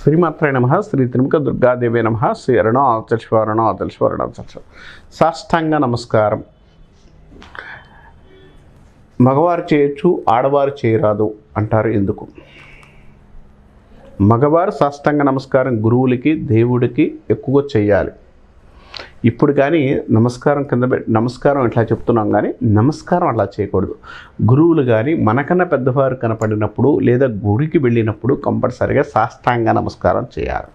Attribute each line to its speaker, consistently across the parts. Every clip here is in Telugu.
Speaker 1: శ్రీమాత్రే నమ శ్రీ త్రిముఖ దుర్గాదేవి నమ శ్రీ అరుణో అతల్శ్వరణో అతల్శ్వరణో అతల్శ్వ సాష్టాంగ నమస్కారం మగవారు చేయొచ్చు ఆడవారు చేయరాదు అంటారు ఎందుకు మగవారు సాష్టాంగ నమస్కారం గురువులకి దేవుడికి ఎక్కువగా చేయాలి ఇప్పుడు కానీ నమస్కారం కింద పెట్టి నమస్కారం ఇట్లా చెప్తున్నాం కానీ నమస్కారం అట్లా చేయకూడదు గురువులు కానీ మనకన్నా పెద్దవారు కనపడినప్పుడు లేదా గుడికి వెళ్ళినప్పుడు కంపల్సరిగా సాష్టాంగ నమస్కారం చేయాలి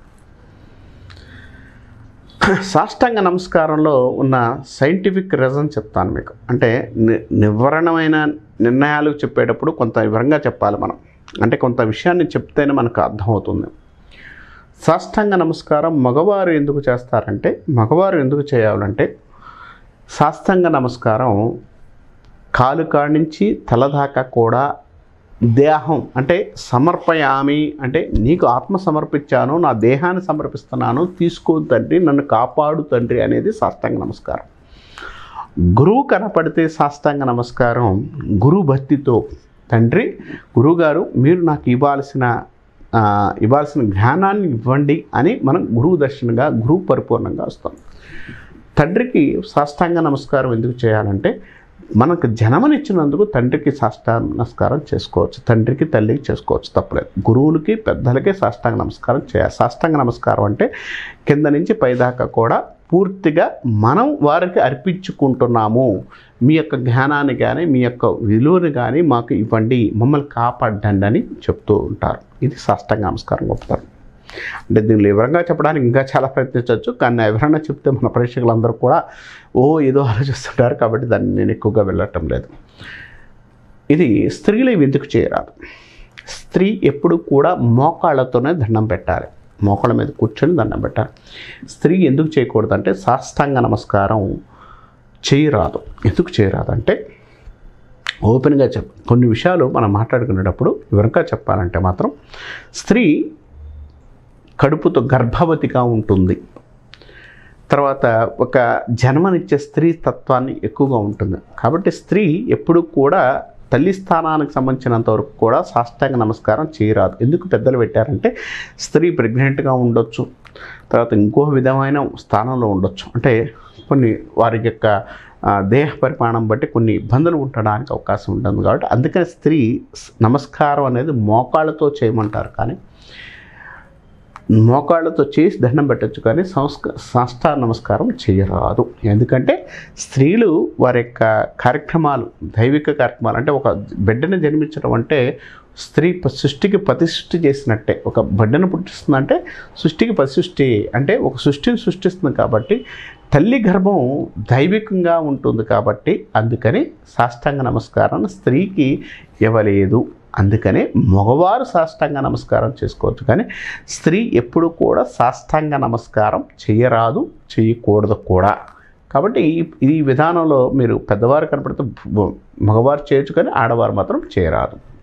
Speaker 1: సాష్టాంగ నమస్కారంలో ఉన్న సైంటిఫిక్ రీజన్ చెప్తాను మీకు అంటే ని- నివారణమైన నిర్ణయాలు చెప్పేటప్పుడు కొంత వివరంగా చెప్పాలి మనం అంటే కొంత విషయాన్ని చెప్తేనే మనకు అర్థమవుతుంది సాష్టాంగ నమస్కారం మగవారు ఎందుకు చేస్తారంటే మగవారు ఎందుకు చేయాలంటే సాష్టాంగ నమస్కారం కాలు కాడి నుంచి తల దాకా కూడా దేహం అంటే సమర్పయామి అంటే నీకు ఆత్మ సమర్పించాను నా దేహాన్ని సమర్పిస్తున్నాను తీసుకో తండ్రి నన్ను కాపాడు తండ్రి అనేది సాష్టాంగ నమస్కారం గురువు కనపడితే సాష్టాంగ నమస్కారం గురు భక్తితో తండ్రి గురువుగారు మీరు నాకు ఇవ్వాల్సిన ఆ, ఇవ్వాల్సిన జ్ఞానాన్ని ఇవ్వండి అని మనం గురువు దర్శనంగా గురువు పరిపూర్ణంగా వస్తాం తండ్రికి సాష్టాంగ నమస్కారం ఎందుకు చేయాలంటే మనకు జన్మనిచ్చినందుకు తండ్రికి సాష్టాంగ నమస్కారం చేసుకోవచ్చు తండ్రికి తల్లికి చేసుకోవచ్చు తప్పలేదు గురువులకి పెద్దలకి సాష్టాంగ నమస్కారం చేయాలి సాష్టాంగ నమస్కారం అంటే కింద నుంచి పైదాకా కూడా పూర్తిగా మనం వారికి అర్పించుకుంటున్నాము మీ యొక్క జ్ఞానాన్ని కానీ మీ యొక్క విలువని కానీ మాకు ఇవ్వండి మమ్మల్ని కాపాడండి అని చెప్తూ ఉంటారు ఇది సాష్టాంగ నమస్కారం గొప్పతనం అంటే దీనిలో వివరంగా చెప్పడానికి ఇంకా చాలా ప్రయత్నించవచ్చు కానీ ఎవరైనా చెప్తే మన ప్రేక్షకులందరూ కూడా ఓ ఏదో ఆలోచిస్తుంటారు కాబట్టి దాన్ని నేను ఎక్కువగా వెళ్ళటం లేదు ఇది స్త్రీలు ఇవి ఎందుకు చేయరాదు స్త్రీ ఎప్పుడు కూడా మోకాళ్ళతోనే దండం పెట్టాలి మోకాళ్ళ మీద కూర్చొని దండం పెట్టాలి స్త్రీ ఎందుకు చేయకూడదు అంటే సాష్టాంగ నమస్కారం చేయరాదు ఎందుకు చేయరాదు అంటే ఓపెన్గా చెప్ కొన్ని విషయాలు మనం మాట్లాడుకునేటప్పుడు వివరంగా చెప్పాలంటే మాత్రం స్త్రీ కడుపుతో గర్భవతిగా ఉంటుంది తర్వాత ఒక జన్మనిచ్చే స్త్రీ తత్వాన్ని ఎక్కువగా ఉంటుంది కాబట్టి స్త్రీ ఎప్పుడు కూడా తల్లి స్థానానికి సంబంధించినంత వరకు కూడా సాష్టాంగ నమస్కారం చేయరాదు ఎందుకు పెద్దలు పెట్టారంటే స్త్రీ ప్రెగ్నెంట్గా ఉండొచ్చు తర్వాత ఇంకో విధమైన స్థానంలో ఉండొచ్చు అంటే కొన్ని వారి యొక్క ఆ, దేహ పరిమాణం బట్టి కొన్ని ఇబ్బందులు ఉండడానికి అవకాశం ఉంటుంది కాబట్టి అందుకని స్త్రీ స్- నమస్కారం అనేది మోకాళ్ళతో చేయమంటారు కానీ మోకాళ్ళతో చేసి దండం పెట్టచ్చు కానీ సంస్క సాష్టాంగ నమస్కారం చేయరాదు ఎందుకంటే స్త్రీలు వారి యొక్క కార్యక్రమాలు దైవిక కార్యక్రమాలు అంటే ఒక బిడ్డను జన్మించడం అంటే స్త్రీ ప- సృష్టికి ప్రతిష్ఠి చేసినట్టే ఒక బిడ్డను పుట్టిస్తుందంటే సృష్టికి ప్రతిష్ఠి అంటే ఒక సృష్టిని సృష్టిస్తుంది కాబట్టి తల్లి గర్భం దైవికంగా ఉంటుంది కాబట్టి అందుకని సాష్టాంగ నమస్కారం స్త్రీకి ఇవ్వలేదు అందుకనే మగవారు సాష్టాంగ నమస్కారం చేసుకోవచ్చు కానీ స్త్రీ ఎప్పుడు కూడా సాష్టాంగ నమస్కారం చేయరాదు చేయకూడదు కూడా కాబట్టి ఈ- ఈ విధానంలో మీరు పెద్దవారు కనపడితే మగవారు చేయొచ్చు కానీ ఆడవారు మాత్రం చేయరాదు